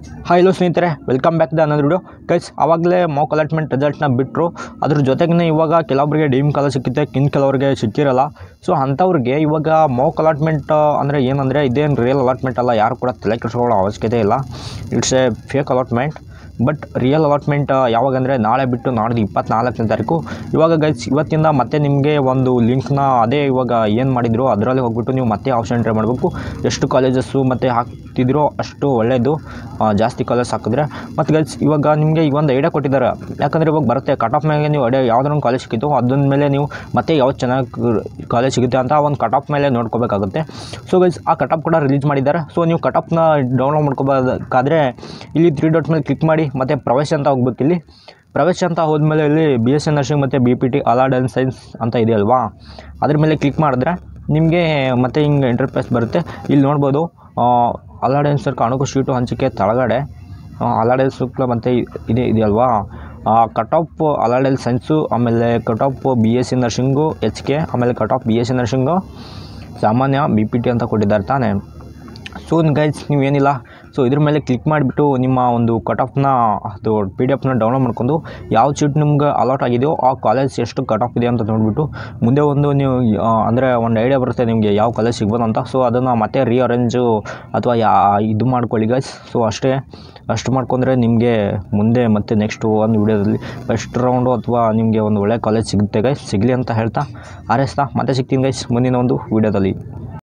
hi hello ಸ್ನೇಹಿತರೆ welcome back the ಅನ್ನೋದು video guys ಆವಾಗಲೇ ಮಾಕ್ ಅಲಾಟ್ಮೆಂಟ್ ರಿಸಲ್ಟ್ನ ಬಿಟ್ಟರು ಅದ್ರ ಜೊತೆಗೆ ಇವಾಗ ಕೆಲವೊಬ್ಬರಿಗೆ ಡಿಮ್ ಕಾಲ ಸಿಕ್ಕಿದೆ ಇನ್ನು ಕೆಲವರಿಗೆ ಸಿಕ್ಕಿರಲ್ಲ ಸೊ ಅಂಥವ್ರಿಗೆ ಇವಾಗ ಮಾಕ್ ಅಲಾಟ್ಮೆಂಟ್ ಅಂದರೆ ಏನಂದರೆ ಇದೇನು ರಿಯಲ್ ಅಲಾಟ್ಮೆಂಟ್ ಅಲ್ಲ ಯಾರು ಕೂಡ ತಲೆ ಕೆಡಿಸ್ಕೊಳ್ಳೋ ಅವಶ್ಯಕತೆ ಇಲ್ಲ it's a fake allotment but real allotment ಯಾವಾಗ ಅಂದರೆ ನಾಳೆ ಬಿಟ್ಟು ನಾಡ್ದು ಇಪ್ಪತ್ನಾಲ್ಕನೇ ತಾರೀಕು ಇವಾಗ ಗೈಸ್ ಇವತ್ತಿಂದ ಮತ್ತೆ ನಿಮಗೆ ಒಂದು ಲಿಂಕ್ನ ಅದೇ ಇವಾಗ ಏನು ಮಾಡಿದ್ರು ಅದರಲ್ಲಿ ಹೋಗ್ಬಿಟ್ಟು ನೀವು ಮತ್ತೆ ಆಪ್ಷನ್ ಎಂಟ್ರಿ ಮಾಡಬೇಕು ಎಷ್ಟು ಕಾಲೇಜಸ್ಸು ಮತ್ತು ಹಾಕ್ತಿದ್ರೋ ಅಷ್ಟು ಒಳ್ಳೆಯದು ಆ, ಜಾಸ್ತಿ ಕಾಲೇಜ್ ಹಾಕಿದ್ರೆ ಮತ್ತು ಗೈಸ್ ಇವಾಗ ನಿಮಗೆ ಈಗ ಒಂದು ಐಡಿಯಾ ಕೊಟ್ಟಿದ್ದಾರೆ ಯಾಕಂದರೆ ಇವಾಗ ಬರುತ್ತೆ ಕಟ್ ಆಫ್ ಮೇಲೆ ನೀವು ಐಡಿಯಾ ಯಾವ್ದಾರ ಒಂದು ಕಾಲೇಜ್ ಸಿಕ್ಕಿತ್ತು ಅದ್ರ ಮೇಲೆ ನೀವು ಮತ್ತೆ ಯಾವ್ದು ಚೆನ್ನಾಗಿ ಕಾಲೇಜ್ ಸಿಗುತ್ತೆ ಅಂತ ಒಂದು ಕಟ್ ಆಫ್ ಮೇಲೆ ನೋಡ್ಕೋಬೇಕಾಗುತ್ತೆ ಸೊ ಗೈಸ್ ಆ ಕಟ್ ಆಫ್ ಕೂಡ ರಿಲೀಸ್ ಮಾಡಿದ್ದಾರೆ ಸೊ ನೀವು ಕಟ್ ಆಫ್ನ ಡೌನ್ಲೋಡ್ ಮಾಡ್ಕೋಬೇಕಾದ್ರೆ ಇಲ್ಲಿ ತ್ರೀ ಡಾಟ್ ಮೇಲೆ ಕ್ಲಿಕ್ ಮಾಡಿ ಮತ್ತು ಪ್ರವೇಶ ಅಂತ ಹೋಗ್ಬೇಕು ಇಲ್ಲಿ ಪ್ರವೇಶ ಅಂತ ಹೋದ್ಮೇಲೆ ಇಲ್ಲಿ ಬಿ ಎಸ್ ಸಿ ನರ್ಸಿಂಗ್ ಮತ್ತು B P T allied and science ಅಂತ ಇದೆಯಲ್ವಾ ಅದ್ರ ಮೇಲೆ ಕ್ಲಿಕ್ ಮಾಡಿದ್ರೆ ನಿಮಗೆ ಮತ್ತೆ ಹಿಂಗೆ ಇಂಟರ್ಫೇಸ್ ಬರುತ್ತೆ ಇಲ್ಲಿ ನೋಡ್ಬೋದು ಅಲಾರ್ಡ್ ಆ್ಯಂಡ್ ಸರ್ ಕಾಣುಕು ಶೀಟು ಹಂಚಿಕೆ ಕೆಳಗಡೆ ಅಲಾರ್ಡ್ ಶುಕ್ಲ ಮತ್ತು ಇದೆ ಇದೆಯಲ್ವಾ ಕಟ್ ಆಫ್ ಅಲಾರ್ಡ್ ಸೈನ್ಸು ಆಮೇಲೆ cut off B S C nursing H K ಆಮೇಲೆ cut off B S C nursing ಸಾಮಾನ್ಯ ಬಿ ಪಿ ಟಿ ಅಂತ ಕೊಟ್ಟಿದ್ದಾರೆ ತಾನೇ ಸೊ ಗೈಸ್ ನೀವೇನಿಲ್ಲ ಸೊ ಇದ್ರ ಮೇಲೆ ಕ್ಲಿಕ್ ಮಾಡಿಬಿಟ್ಟು ನಿಮ್ಮ ಒಂದು ಕಟ್ ಆಫ್ನ ಅದು ಪಿ ಡಿ ಎಫ್ನ ಡೌನ್ಲೋಡ್ ಮಾಡ್ಕೊಂಡು ಯಾವ ಸೀಟ್ ನಿಮ್ಗೆ ಅಲಾಟ್ ಆಗಿದೆಯೋ ಆ ಕಾಲೇಜ್ ಎಷ್ಟು ಕಟ್ ಆಫ್ ಇದೆ ಅಂತ ನೋಡಿಬಿಟ್ಟು ಮುಂದೆ ಒಂದು ನೀವು ಅಂದರೆ ಒಂದು ಐಡಿಯಾ ಬರುತ್ತೆ ನಿಮಗೆ ಯಾವ ಕಾಲೇಜ್ ಸಿಗ್ಬೋದು ಅಂತ ಸೊ ಅದನ್ನು ಮತ್ತೆ ರೀಅರೇಂಜು ಅಥವಾ ಯಾ ಇದು ಮಾಡ್ಕೊಳ್ಳಿ ಗೈಸ್ ಸೊ ಅಷ್ಟೇ ಅಷ್ಟು ಮಾಡ್ಕೊಂಡ್ರೆ ನಿಮಗೆ ಮುಂದೆ ಮತ್ತೆ ನೆಕ್ಸ್ಟ್ ಒಂದು ವಿಡಿಯೋದಲ್ಲಿ ಫಸ್ಟ್ ರೌಂಡು ಅಥವಾ ನಿಮಗೆ ಒಂದು ಒಳ್ಳೆ ಕಾಲೇಜ್ ಸಿಗುತ್ತೆ ಗೈಸ್ ಸಿಗಲಿ ಅಂತ ಹೇಳ್ತಾ ಹಾರೈಸ್ತಾ ಮತ್ತೆ ಸಿಗ್ತೀನಿ ಗೈಸ್ ಮುಂದಿನ ಒಂದು ವಿಡಿಯೋದಲ್ಲಿ